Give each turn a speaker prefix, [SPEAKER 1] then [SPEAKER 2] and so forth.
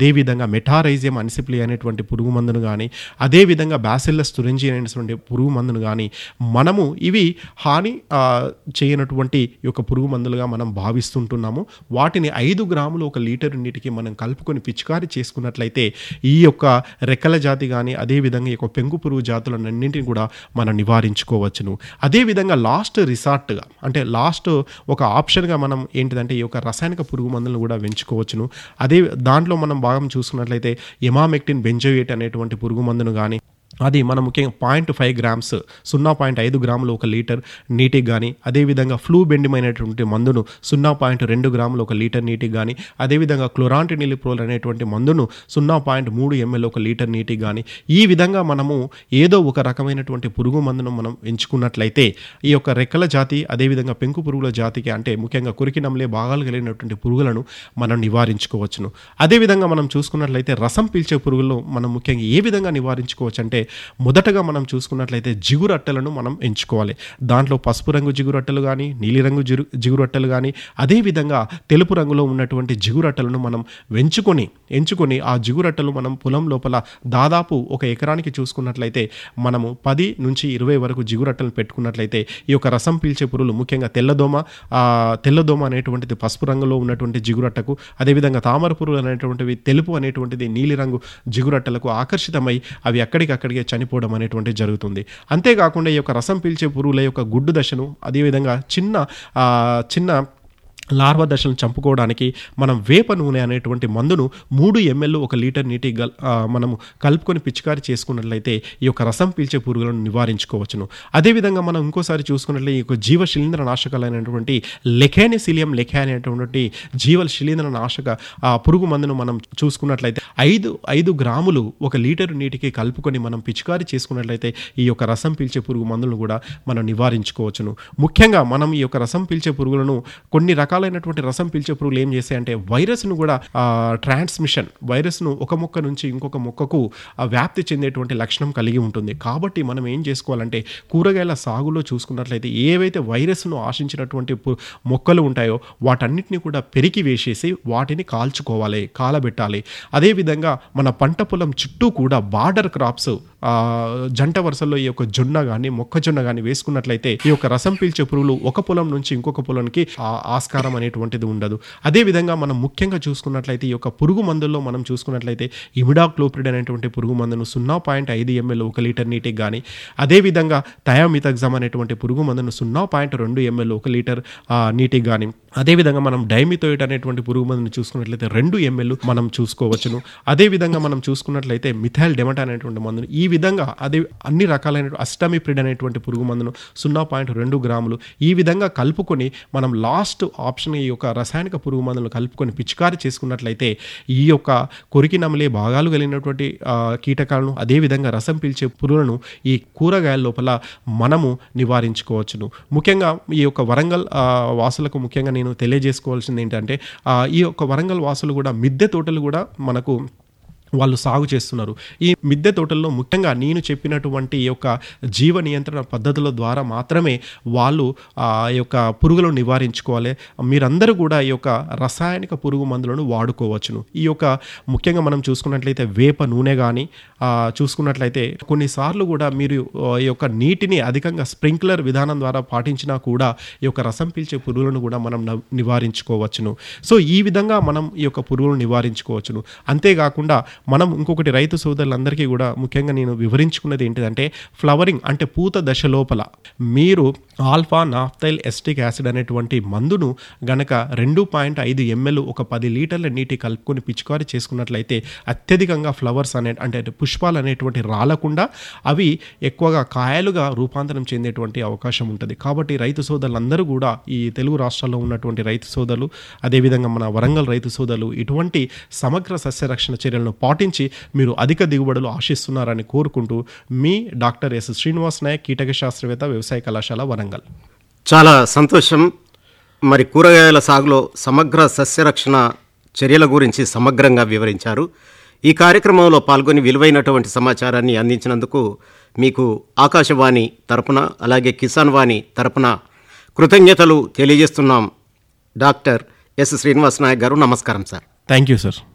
[SPEAKER 1] అదేవిధంగా మెటారైజియం అన్సిప్లి అనేటువంటి పురుగు మందును కానీ అదేవిధంగా బ్యాసిల్లస్ తురింజి అనేటువంటి పురుగు మందును కానీ మనము ఇవి హాని ఆ, చేయనటువంటి ఈ యొక్క పురుగు మందులుగా మనం భావిస్తుంటున్నాము వాటిని ఐదు గ్రాములు ఒక లీటర్ నీటికి మనం కలుపుకొని పిచికారి చేసుకున్నట్లయితే ఈ యొక్క రెక్కల జాతి కానీ అదేవిధంగా ఈ యొక్క పెంకు పురుగు జాతులన్నింటిని కూడా మనం నివారించుకోవచ్చును అదేవిధంగా లాస్ట్ రిసార్ట్గా అంటే లాస్ట్ ఒక ఆప్షన్గా మనం ఏంటిదంటే ఈ యొక్క రసాయనిక పురుగు మందులను కూడా పెంచుకోవచ్చును అదే దాంట్లో మనం భాగం చూసుకున్నట్లయితే ఎమామెక్టిన్ బెంజోయేట్ అనేటువంటి పురుగు మందును కానీ అది మనం ముఖ్యంగా పాయింట్ ఫైవ్ గ్రామ్స్ సున్నా పాయింట్ ఐదు గ్రాములు ఒక లీటర్ నీటికి కానీ అదేవిధంగా ఫ్లూ బెండిమైనటువంటి మందును సున్నా పాయింట్ రెండు గ్రాములు ఒక లీటర్ నీటికి కానీ అదేవిధంగా క్లోరాంటినిలిప్రోల్ అనేటువంటి మందును సున్నా పాయింట్ మూడు ఎంఎల్ ఒక లీటర్ నీటికి కానీ ఈ విధంగా మనము ఏదో ఒక రకమైనటువంటి పురుగు మందును మనం ఎంచుకున్నట్లయితే ఈ యొక్క రెక్కల జాతి అదేవిధంగా పెంకు పురుగుల జాతికి అంటే ముఖ్యంగా కురికి నమ్మలే భాగాలు కలిగినటువంటి పురుగులను మనం నివారించుకోవచ్చును అదేవిధంగా మనం చూసుకున్నట్లయితే రసం పీల్చే పురుగులను మనం ముఖ్యంగా ఏ విధంగా నివారించుకోవచ్చు అంటే మొదటగా మనం చూసుకున్నట్లయితే జిగురు అట్టలను మనం ఎంచుకోవాలి దాంట్లో పసుపు రంగు జిగురు అట్టలు కానీ నీలిరంగు జిరు జిగురు అట్టలు కానీ అదేవిధంగా తెలుపు రంగులో ఉన్నటువంటి జిగురు అట్టలను మనం వెంచుకొని ఎంచుకొని ఆ జిగురు అట్టలు మనం పొలం లోపల దాదాపు ఒక ఎకరానికి చూసుకున్నట్లయితే మనము పది నుంచి ఇరవై వరకు జిగురు అట్టలు పెట్టుకున్నట్లయితే ఈ యొక్క రసం పీల్చే పురుగులు ముఖ్యంగా తెల్లదోమ ఆ, తెల్లదోమ అనేటువంటిది పసుపు రంగులో ఉన్నటువంటి జిగురట్టకు అదేవిధంగా తామర పురుగులు అనేటువంటివి తెలుపు అనేటువంటిది నీలిరంగు జిగురట్టలకు ఆకర్షితమై అవి అక్కడికక్కడికే చనిపోవడం అనేటువంటిది జరుగుతుంది అంతేకాకుండా ఈ యొక్క రసం పీల్చే పురుగుల యొక్క గుడ్డు దశను అదేవిధంగా చిన్న ఆ, చిన్న లార్వా దశలను చంపుకోవడానికి మనం వేప నూనె అనేటువంటి మందును మూడు ఎంఎల్ ఒక లీటర్ నీటి గల్ ఆ, మనము కలుపుకొని పిచికారి చేసుకున్నట్లయితే ఈ యొక్క రసం పీల్చే పురుగులను నివారించుకోవచ్చును అదేవిధంగా మనం ఇంకోసారి చూసుకున్నట్లయితే ఈ యొక్క జీవ శిలీంద్ర నాశకాలైనటువంటి లెఖానిసిలియం లెఖా అనేటువంటి జీవ శిలీంద్ర నాశక ఆ, పురుగు మందును మనం చూసుకున్నట్లయితే ఐదు ఐదు గ్రాములు ఒక లీటర్ నీటికి కలుపుకొని మనం పిచికారి చేసుకున్నట్లయితే ఈ యొక్క రసం పీల్చే పురుగు మందులను కూడా మనం నివారించుకోవచ్చును ముఖ్యంగా మనం ఈ యొక్క రసం పీల్చే పురుగులను కొన్ని రకాలైనటువంటి రసం పీల్చే పురుగులు ఏం చేస్తాయంటే వైరస్ను కూడా ట్రాన్స్మిషన్ వైరస్ను ఒక మొక్క నుంచి ఇంకొక మొక్కకు ఆ, వ్యాప్తి చెందేటువంటి లక్షణం కలిగి ఉంటుంది కాబట్టి మనం ఏం చేసుకోవాలంటే కూరగాయల సాగులో చూసుకున్నట్లయితే ఏవైతే వైరస్ను ఆశించినటువంటి పు- మొక్కలు ఉంటాయో వాటన్నిటిని కూడా పెరికి వేసేసి వాటిని కాల్చుకోవాలి కాలబెట్టాలి అదేవిధంగా మన పంట పొలం చుట్టూ కూడా బార్డర్ క్రాప్స్ జంట వరుసల్లో ఈ యొక్క జొన్న కానీ మొక్కజొన్న కానీ వేసుకున్నట్లయితే ఈ యొక్క రసం పీల్చే పురుగులు ఒక పొలం నుంచి ఇంకొక పొలంకి ఆ ఆస్కారం అనేటువంటిది ఉండదు అదేవిధంగా మనం ముఖ్యంగా చూసుకున్నట్లయితే ఈ యొక్క పురుగు మందుల్లో మనం చూసుకున్నట్లయితే ఇమిడాక్లోప్రిడ్ అనేటువంటి పురుగు మందును సున్నా పాయింట్ ఐదు ఎంఎల్ ఒక లీటర్ నీటికి కానీ అదేవిధంగా థయామితగ్జామ్ అనేటువంటి పురుగు మందును సున్నా పాయింట్ రెండు ఎంఎల్ ఒక లీటర్ ఆ, నీటికి కానీ అదేవిధంగా మనం డైమిథోయిట్ అనేటువంటి పురుగు మందుని చూసుకున్నట్లయితే రెండు ఎంఎల్ మనం చూసుకోవచ్చును అదేవిధంగా మనం చూసుకున్నట్లయితే మిథైల్ డెమట అనేటువంటి మందును ఈ విధంగా అదే అన్ని రకాలైన అస్టమిప్రిడ్ అనేటువంటి పురుగు మందును సున్నా పాయింట్ రెండు గ్రాములు ఈ విధంగా కలుపుకొని మనం లాస్ట్ ఆప్షన్ ఈ యొక్క రసాయనిక పురుగు మందులను కలుపుకొని పిచికారి చేసుకున్నట్లయితే ఈ యొక్క కొరికి నమలే భాగాలు కలిగినటువంటి ఆ, కీటకాలను అదేవిధంగా రసం పీల్చే పురుగులను ఈ కూరగాయల లోపల మనము నివారించుకోవచ్చును ముఖ్యంగా ఈ యొక్క వరంగల్ ఆ, వాసులకు ముఖ్యంగా నేను తెలియజేసుకోవాల్సింది ఏంటంటే ఆ, ఈ యొక్క వరంగల్ వాసులు కూడా మిద్దె తోటలు కూడా మనకు వాళ్ళు సాగు చేస్తున్నారు ఈ మిద్దె తోటల్లో ముఖ్యంగా నేను చెప్పినటువంటి ఈ యొక్క జీవ నియంత్రణ పద్ధతుల ద్వారా మాత్రమే వాళ్ళు ఆ యొక్క పురుగులను నివారించుకోవాలి మీరందరూ కూడా ఈ యొక్క రసాయనిక పురుగు మందులను వాడుకోవచ్చును ఈ యొక్క ముఖ్యంగా మనం చూసుకున్నట్లయితే వేప నూనె కానీ చూసుకున్నట్లయితే కొన్నిసార్లు కూడా మీరు ఆ, ఈ యొక్క నీటిని అధికంగా స్ప్రింక్లర్ విధానం ద్వారా పాటించినా కూడా ఈ యొక్క రసం పీల్చే పురుగులను కూడా మనం నవ్- నివారించుకోవచ్చును సో ఈ విధంగా మనం ఈ యొక్క పురుగులను నివారించుకోవచ్చును అంతేకాకుండా మనం ఇంకొకటి రైతు సోదరులందరికీ కూడా ముఖ్యంగా నేను వివరించుకున్నది ఏంటిదంటే ఫ్లవరింగ్ అంటే పూత దశ లోపల మీరు ఆల్ఫా నాఫ్తైల్ ఎస్టిక్ యాసిడ్ అనేటువంటి మందును గనక రెండు పాయింట్ ఐదు ఎంఎల్ ఒక పది లీటర్ల నీటి కలుపుకొని పిచికారి చేసుకున్నట్లయితే అత్యధికంగా ఫ్లవర్స్ అనే అంటే పుష్పాలు అనేటువంటి రాలకుండా అవి ఎక్కువగా కాయలుగా రూపాంతరం చెందేటువంటి అవకాశం ఉంటుంది కాబట్టి రైతు సోదరులందరూ కూడా ఈ తెలుగు రాష్ట్రాల్లో ఉన్నటువంటి రైతు సోదరులు అదేవిధంగా మన వరంగల్ రైతు సోదరులు ఇటువంటి సమగ్ర సస్యరక్షణ చర్యలను పాటించి మీరు అధిక దిగుబడులు ఆశిస్తున్నారని కోరుకుంటూ మీ డాక్టర్ ఎస్ శ్రీనివాస్ నాయక్ కీటక శాస్త్రవేత్త వ్యవసాయ కళాశాల వరంగల్
[SPEAKER 2] చాలా సంతోషం మరి కూరగాయల సాగులో సమగ్ర సస్యరక్షణ చర్యల గురించి సమగ్రంగా వివరించారు ఈ కార్యక్రమంలో పాల్గొని విలువైనటువంటి సమాచారాన్ని అందించినందుకు మీకు ఆకాశవాణి తరపున అలాగే కిసాన్ వాణి తరపున కృతజ్ఞతలు తెలియజేస్తున్నాం డాక్టర్ ఎస్ శ్రీనివాస్ నాయక్ గారు నమస్కారం సార్
[SPEAKER 1] థ్యాంక్ యూ సార్